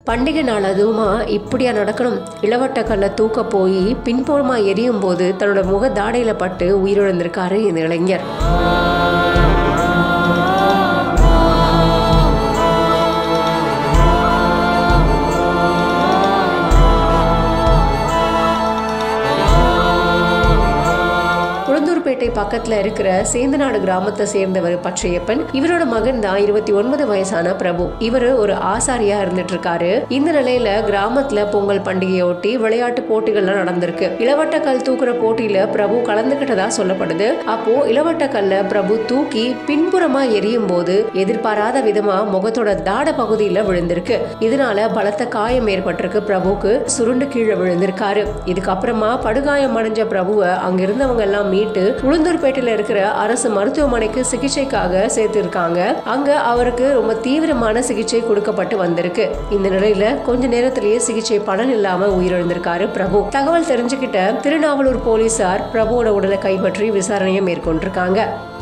பண்டிகை நாள் அதுவுமா இப்படியா நடக்கணும் இளவட்ட கல்ல தூக்க போய் பின்புறமா எரியும் போது தன்னோட முக தாடையில பட்டு உயிரிழந்திருக்காரு இந்த இளைஞர் உளுந்தூர்பேட்டை பக்கத்துல இருக்கிற சேந்தநாடு கிராமத்தை சேர்ந்தவர் பச்சையப்பன் இவரோட மகன் தான் இருபத்தி ஒன்பது வயசான பிரபு இவர் ஒரு ஆசாரியா இருந்துட்டு இருக்காரு இந்த நிலையில கிராமத்துல பொங்கல் பண்டிகையை ஒட்டி விளையாட்டு போட்டிகள்லாம் நடந்திருக்கு இளவட்ட கல் தூக்குற போட்டியில பிரபு கலந்துகிட்டதா சொல்லப்படுது அப்போ இளவட்ட கல்ல பிரபு தூக்கி பின்புறமா எரியும் போது எதிர்பாராத விதமா முகத்தோட தாட பகுதியில விழுந்திருக்கு இதனால பலத்த காயம் ஏற்பட்டிருக்கு பிரபுக்கு சுருண்டு கீழே விழுந்திருக்காரு இதுக்கப்புறமா படுகாயம் அடைஞ்ச பிரபுவை அங்க இருந்தவங்க எல்லாம் மீட்டு உளுந்தூர்பேட்டையில இருக்கிற அரசு மருத்துவமனைக்கு சிகிச்சைக்காக சேர்த்திருக்காங்க அங்க அவருக்கு ரொம்ப தீவிரமான சிகிச்சை கொடுக்கப்பட்டு வந்திருக்கு இந்த நிலையில கொஞ்ச நேரத்திலேயே சிகிச்சை பலன் இல்லாம உயிரிழந்திருக்காரு பிரபு தகவல் தெரிஞ்சுக்கிட்ட திருநாவலூர் போலீசார் பிரபுவோட உடலை கைப்பற்றி விசாரணையை மேற்கொண்டிருக்காங்க